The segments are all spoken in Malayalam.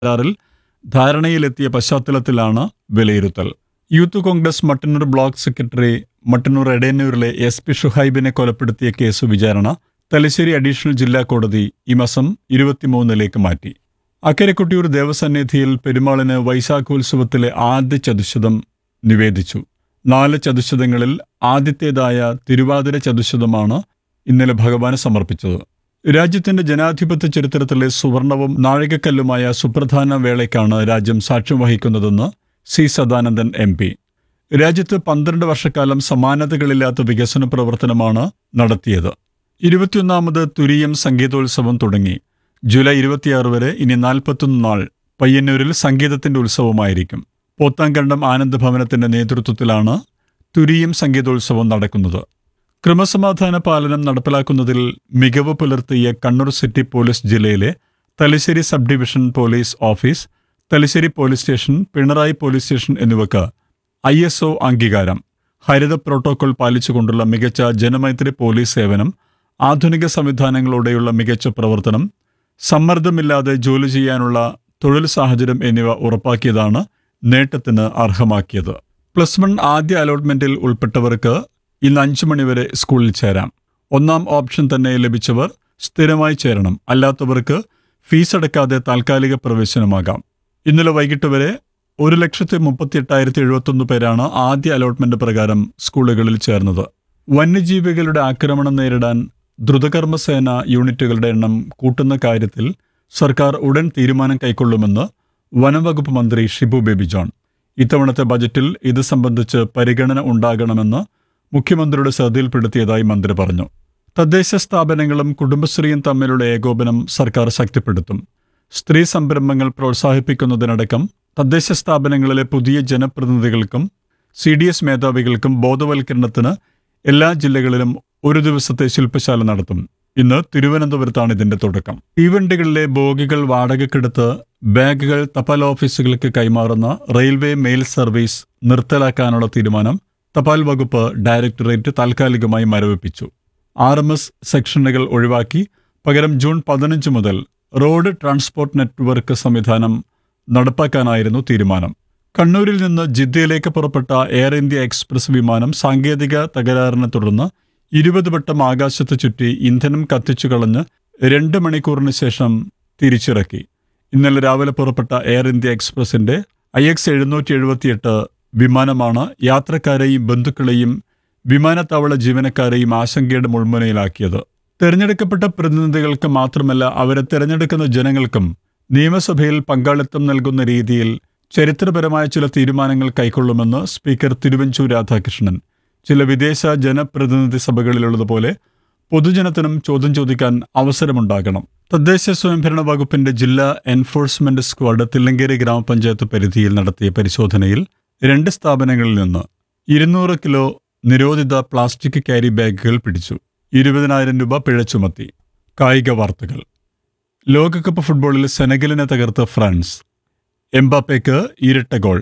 കരാറിൽ ധാരണയിലെത്തിയ പശ്ചാത്തലത്തിലാണ് വിലയിരുത്തൽ youth Congress Mattannur block secretary Mattannur എടയന്നൂരിലെ എസ് പി ഷുഹൈബിനെ കൊലപ്പെടുത്തിയ കേസ് വിചാരണ തലശ്ശേരി അഡീഷണൽ ജില്ലാ കോടതി ഈ മാസം ഇരുപത്തിമൂന്നിലേക്ക് മാറ്റി അക്കരക്കൊട്ടിയൂർ ദേവസന്നിധിയിൽ പെരുമാളിന് വൈശാഖോത്സവത്തിലെ ആദ്യ ചതുശതം നിവേദിച്ചു നാല് ചതുശതങ്ങളിൽ ആദ്യത്തേതായ തിരുവാതിര ചതുശതമാണ് ഇന്നലെ ഭഗവാന് സമർപ്പിച്ചത് രാജ്യത്തിന്റെ ജനാധിപത്യ ചരിത്രത്തിലെ സുവർണവും നാഴികക്കല്ലുമായ സുപ്രധാന വേളയ്ക്കാണ് രാജ്യം സാക്ഷ്യം വഹിക്കുന്നതെന്ന് സി സദാനന്ദൻ എം പി രാജ്യത്ത് പന്ത്രണ്ട് വർഷക്കാലം സമാനതകളില്ലാത്ത വികസന പ്രവർത്തനമാണ് നടത്തിയത് ഇരുപത്തിയൊന്നാമത് തുരീയം സംഗീതോത്സവം തുടങ്ങി ജൂലൈ ഇരുപത്തിയാറ് വരെ ഇനി നാൽപ്പത്തൊന്ന് നാൾ പയ്യന്നൂരിൽ സംഗീതത്തിന്റെ ഉത്സവമായിരിക്കും പോത്താങ്കണ്ടം ആനന്ദ ഭവനത്തിന്റെ നേതൃത്വത്തിലാണ് തുരീയം സംഗീതോത്സവം നടക്കുന്നത് ക്രമസമാധാന പാലനം നടപ്പിലാക്കുന്നതിൽ മികവ് പുലർത്തിയ കണ്ണൂർ സിറ്റി പോലീസ് ജില്ലയിലെ Thalassery sub division police office Thalassery police station Pinarayi police station എന്നിവക്ക് ഐ എസ് ഒ അംഗീകാരം ഹരിത പ്രോട്ടോകോൾ പാലിച്ചുകൊണ്ടുള്ള മികച്ച ജനമൈത്രി പോലീസ് സേവനം ആധുനിക സംവിധാനങ്ങളോടെയുള്ള മികച്ച പ്രവർത്തനം സമ്മർദ്ദമില്ലാതെ ജോലി ചെയ്യാനുള്ള തൊഴിൽ സാഹചര്യം എന്നിവ ഉറപ്പാക്കിയതാണ് നേട്ടത്തിന് അർഹമാക്കിയത് പ്ലസ് വൺ ആദ്യ അലോട്ട്മെന്റിൽ ഉൾപ്പെട്ടവർക്ക് ഇന്ന് അഞ്ചു മണിവരെ സ്കൂളിൽ ചേരാം ഒന്നാം ഓപ്ഷൻ തന്നെ ലഭിച്ചവർ സ്ഥിരമായി ചേരണം അല്ലാത്തവർക്ക് ഫീസ് അടക്കാതെ താൽക്കാലിക പ്രവേശനമാകാം ഇന്നലെ വൈകിട്ട് വരെ ഒരു ലക്ഷത്തി മുപ്പത്തി എട്ടായിരത്തി എഴുപത്തൊന്ന് പേരാണ് ആദ്യ അലോട്ട്മെന്റ് പ്രകാരം സ്കൂളുകളിൽ ചേർന്നത് വന്യജീവികളുടെ ആക്രമണം നേരിടാൻ ദ്രുതകർമ്മസേന യൂണിറ്റുകളുടെ എണ്ണം കൂട്ടുന്ന കാര്യത്തിൽ സർക്കാർ ഉടൻ തീരുമാനം കൈക്കൊള്ളുമെന്ന് വനംവകുപ്പ് മന്ത്രി ഷിബു ബേബി ജോൺ ഇത്തവണത്തെ ബജറ്റിൽ ഇത് സംബന്ധിച്ച് പരിഗണന ഉണ്ടാകണമെന്ന് മുഖ്യമന്ത്രിയുടെ ശ്രദ്ധയിൽപ്പെടുത്തിയതായി മന്ത്രി പറഞ്ഞു തദ്ദേശ സ്ഥാപനങ്ങളും കുടുംബശ്രീയും തമ്മിലുള്ള ഏകോപനം സർക്കാർ ശക്തിപ്പെടുത്തും സ്ത്രീ സംരംഭങ്ങൾ പ്രോത്സാഹിപ്പിക്കുന്നതിനടക്കം തദ്ദേശ സ്ഥാപനങ്ങളിലെ പുതിയ ജനപ്രതിനിധികൾക്കും സി ഡി എസ് മേധാവികൾക്കും ബോധവൽക്കരണത്തിന് എല്ലാ ജില്ലകളിലും ഒരു ദിവസത്തെ ശില്പശാല നടത്തും ഇന്ന് തിരുവനന്തപുരത്താണ് ഇതിന്റെ തുടക്കം തീവണ്ടികളിലെ ബോഗികൾ വാടകയ്ക്കെടുത്ത് ബാഗുകൾ തപാൽ ഓഫീസുകൾക്ക് കൈമാറുന്ന റെയിൽവേ മെയിൽ സർവീസ് നിർത്തലാക്കാനുള്ള തീരുമാനം തപാൽ വകുപ്പ് ഡയറക്ടറേറ്റ് താൽക്കാലികമായി മരവിപ്പിച്ചു ആർ എം എസ് സെക്ഷനുകൾ ഒഴിവാക്കി പകരം ജൂൺ പതിനഞ്ച് മുതൽ റോഡ് ട്രാൻസ്പോർട്ട് നെറ്റ്വർക്ക് സംവിധാനം നടപ്പാക്കാനായിരുന്നു തീരുമാനം കണ്ണൂരിൽ നിന്ന് ജിദ്ദയിലേക്ക് പുറപ്പെട്ട എയർ ഇന്ത്യ എക്സ്പ്രസ് വിമാനം സാങ്കേതിക തകരാറിനെ തുടർന്ന് ഇരുപത് വട്ടം ആകാശത്ത് ചുറ്റി ഇന്ധനം കത്തിച്ചു കളഞ്ഞ് രണ്ട് മണിക്കൂറിന് ശേഷം തിരിച്ചിറക്കി ഇന്നലെ രാവിലെ പുറപ്പെട്ട എയർ ഇന്ത്യ എക്സ്പ്രസിന്റെ ഐ എക്സ് എഴുന്നൂറ്റി എഴുപത്തിയെട്ട് വിമാനമാണ് യാത്രക്കാരെയും ബന്ധുക്കളെയും വിമാനത്താവള ജീവനക്കാരെയും ആശങ്കയുടെ മുൾമുനയിലാക്കിയത് തെരഞ്ഞെടുക്കപ്പെട്ട പ്രതിനിധികൾക്ക് മാത്രമല്ല അവരെ തെരഞ്ഞെടുക്കുന്ന ജനങ്ങൾക്കും നിയമസഭയിൽ പങ്കാളിത്തം നൽകുന്ന രീതിയിൽ ചരിത്രപരമായ ചില തീരുമാനങ്ങൾ കൈക്കൊള്ളുമെന്ന് സ്പീക്കർ തിരുവഞ്ചൂർ രാധാകൃഷ്ണൻ ചില വിദേശ ജനപ്രതിനിധി സഭകളിലുള്ളതുപോലെ പൊതുജനത്തിനും ചോദ്യം ചോദിക്കാൻ അവസരമുണ്ടാകണം തദ്ദേശ സ്വയംഭരണ വകുപ്പിന്റെ ജില്ലാ എൻഫോഴ്സ്മെന്റ് സ്ക്വാഡ് തില്ലങ്കേരി ഗ്രാമപഞ്ചായത്ത് പരിധിയിൽ നടത്തിയ പരിശോധനയിൽ രണ്ട് സ്ഥാപനങ്ങളിൽ നിന്ന് ഇരുന്നൂറ് കിലോ നിരോധിത പ്ലാസ്റ്റിക് ക്യാരി ബാഗുകൾ പിടിച്ചു ഇരുപതിനായിരം രൂപ പിഴ ചുമത്തി കായിക വാർത്തകൾ ലോകകപ്പ് ഫുട്ബോളിൽ സെനഗലിനെ തകർത്ത് ഫ്രാൻസ് എംബാപ്പയ്ക്ക് ഇരട്ട ഗോൾ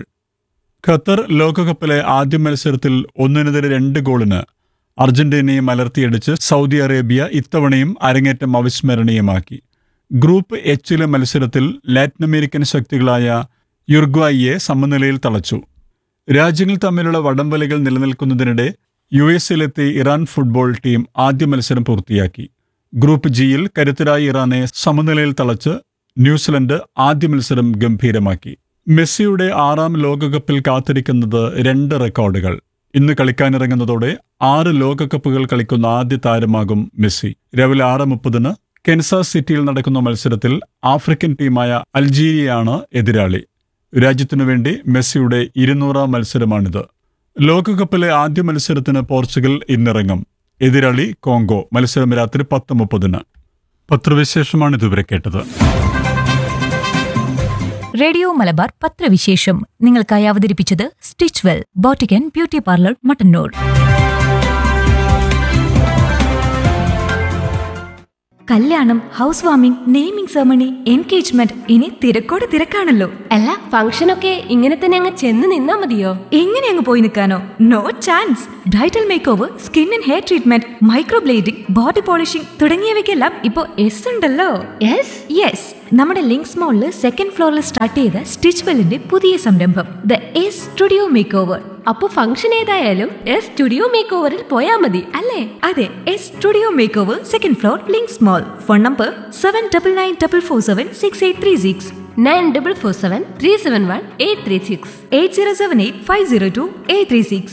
ഖത്തർ ലോകകപ്പിലെ ആദ്യ മത്സരത്തിൽ ഒന്നിനെതിരെ രണ്ട് ഗോളിന് അർജന്റീനയെ മലർത്തിയടിച്ച് സൗദി അറേബ്യ ഇത്തവണയും അരങ്ങേറ്റം അവിസ്മരണീയമാക്കി ഗ്രൂപ്പ് എച്ചിലെ മത്സരത്തിൽ ലാറ്റിൻ അമേരിക്കൻ ശക്തികളായ യുർഗ്വായിയെ സമനിലയിൽ തളച്ചു രാജ്യങ്ങൾ തമ്മിലുള്ള വടംവലികൾ നിലനിൽക്കുന്നതിനിടെ യു എസിലെത്തി ഇറാൻ ഫുട്ബോൾ ടീം ആദ്യ മത്സരം പൂർത്തിയാക്കി ഗ്രൂപ്പ് ജിയിൽ കരുത്തരായ ഇറാനെ സമനിലയിൽ തളച്ച് ന്യൂസിലൻഡ് ആദ്യ മത്സരം ഗംഭീരമാക്കി മെസ്സിയുടെ ആറാം ലോകകപ്പിൽ കാത്തിരിക്കുന്നത് രണ്ട് റെക്കോർഡുകൾ ഇന്ന് കളിക്കാനിറങ്ങുന്നതോടെ ആറ് ലോകകപ്പുകൾ കളിക്കുന്ന ആദ്യ താരമാകും മെസ്സി രാവിലെ ആറ് മുപ്പതിന് കെൻസാസ് സിറ്റിയിൽ നടക്കുന്ന മത്സരത്തിൽ ആഫ്രിക്കൻ ടീമായ അൾജീരിയയാണ് എതിരാളി രാജ്യത്തിനു വേണ്ടി മെസ്സിയുടെ ഇരുന്നൂറാം മത്സരമാണിത് ലോകകപ്പിലെ ആദ്യ മത്സരത്തിന് പോർച്ചുഗൽ ഇന്നിറങ്ങും എതിരാളി കോങ്കോ മത്സരം രാത്രി പത്ത് മുപ്പതിന് പത്രവിശേഷമാണ് ഇതുവരെ കേട്ടത് റേഡിയോ മലബാർ പത്രവിശേഷം നിങ്ങൾക്കായി അവതരിപ്പിച്ചത് സ്റ്റിച്ച് വെൽ ബോട്ടിക്കൻ ബ്യൂട്ടി പാർലർ മട്ടന്നൂർ കല്യാണം house warming naming ceremony engagement ഇനി തിരക്കോട് തിരക്കാണല്ലോ അല്ല ഫംഗ്ഷനൊക്കെ ഇങ്ങനെ തന്നെ അങ്ങ് ചെന്ന് നിന്നാ മതിയോ എങ്ങനെ അങ്ങ് പോയി നിൽക്കാനോ no chance bridal make over skin and hair treatment microblading body polishing തുടങ്ങിയവയ്ക്കെല്ലാം ഇപ്പോൾ എസ് ഉണ്ടല്ലോ യെസ് യെസ് നമ്മുടെ ലിങ്ക്സ് മോളിൽ സെക്കൻഡ് ഫ്ലോറിൽ സ്റ്റാർട്ട് ചെയ്ത സ്റ്റിച്ച് വെല്ലിന്റെ പുതിയ സംരംഭം the S studio make over അപ്പൊ ഫംഗ്ഷൻ ഏതായാലും എസ് സ്റ്റുഡിയോ മേക്ക് ഓവറിൽ പോയാ മതി അല്ലേ അതെ S studio make over second floor links mall phone number seven double nine double four seven six eight three six nine double four seven three seven one eight three six eight zero seven eight five zero two eight three six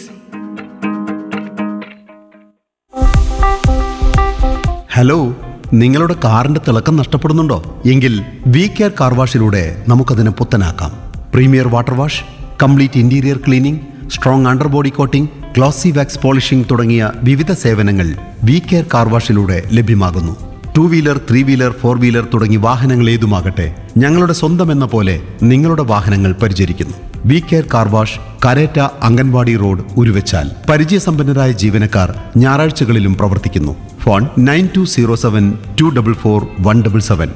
hello നിങ്ങളുടെ കാറിന്റെ തിളക്കം നഷ്ടപ്പെടുന്നുണ്ടോ എങ്കിൽ വി കെയർ കാർ വാഷിലൂടെ നമുക്കതിനെ പുത്തനാക്കാം premier water wash complete interior cleaning strong under body coating glossy wax polishing തുടങ്ങിയ വിവിധ സേവനങ്ങൾ വി കെയർ കാർ വാഷിലൂടെ ലഭ്യമാകുന്നു two wheeler three wheeler four wheeler തുടങ്ങി വാഹനങ്ങൾ ഏതുമാകട്ടെ ഞങ്ങളുടെ സ്വന്തം എന്ന പോലെ നിങ്ങളുടെ വാഹനങ്ങൾ പരിചരിക്കുന്നു V care car wash Karetta anganwadi road Uruvachal പരിചയസമ്പന്നരായ ജീവനക്കാർ ഞായറാഴ്ചകളിലും പ്രവർത്തിക്കുന്നു phone nine two zero seven two double four one double seven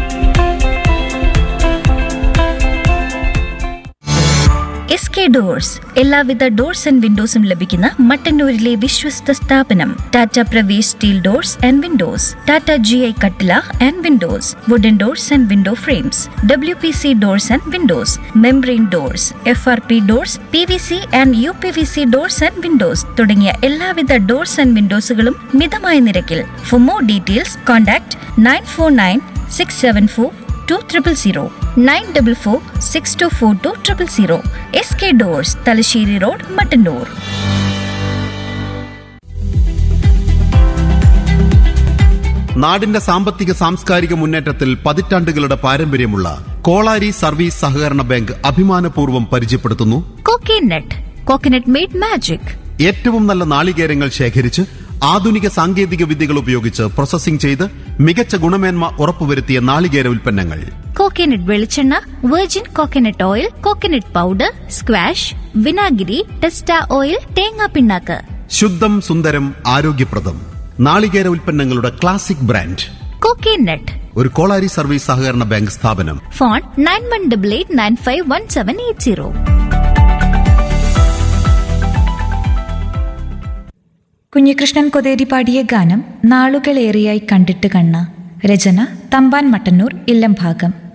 S K doors എല്ലാവിധ ഡോർസ് ആൻഡ് വിൻഡോസും ലഭിക്കുന്ന മട്ടന്നൂരിലെ വിശ്വസ്ത സ്ഥാപനം Tata Pravesh steel doors and windows Tata G I കട്ടില and windows wooden doors and window frames W P C doors and windows membrane doors F R P doors P V C and U P V C doors and windows തുടങ്ങിയ എല്ലാവിധ ഡോർസ് ആൻഡ് വിൻഡോസുകളും മിതമായ നിരക്കിൽ for more details contact nine four nine six seven four two triple zero nine double four six to four two triple zero S K doors Thalassery road Mattannur നാടിന്റെ സാമ്പത്തിക സാംസ്കാരിക മുന്നേറ്റത്തിൽ പതിറ്റാണ്ടുകളുടെ പാരമ്പര്യമുള്ള കോളാരി സർവീസ് സഹകരണ ബാങ്ക് അഭിമാനപൂർവ്വം പരിചയപ്പെടുത്തുന്നു കോക്കനട്ട് കോക്കനട്ട് മെയ്ഡ് മാജിക് ഏറ്റവും നല്ല നാളികേരങ്ങൾ ശേഖരിച്ച് ആധുനിക സാങ്കേതിക വിദ്യകൾ ഉപയോഗിച്ച് പ്രോസസ്സിംഗ് ചെയ്ത് മികച്ച ഗുണമേന്മ ഉറപ്പുവരുത്തിയ നാളികേര ഉൽപ്പന്നങ്ങൾ കോക്കനട്ട് വെളിച്ചെണ്ണ virgin coconut oil coconut powder squash വിനാഗിരി ടെസ്റ്റ ഓയിൽ തേങ്ങാ പിണ്ണാക്ക് ശുദ്ധം സുന്ദരം ആരോഗ്യപ്രദം നാളികേര ഉൽപ്പന്നങ്ങളുടെ ക്ലാസിക് ബ്രാൻഡ് കോക്കനട്ട് ഒരു കോളാരി സർവീസ് സഹകരണ ബാങ്ക് സ്ഥാപനം phone nine one double eight nine five one seven eight zero Kunhikrishnan Kotheri പാടിയ ഗാനം നാളുകളേറെയായി കണ്ടിട്ട് കണ്ണ രചന തമ്പാൻ മട്ടന്നൂർ ഇല്ലം ഭാഗം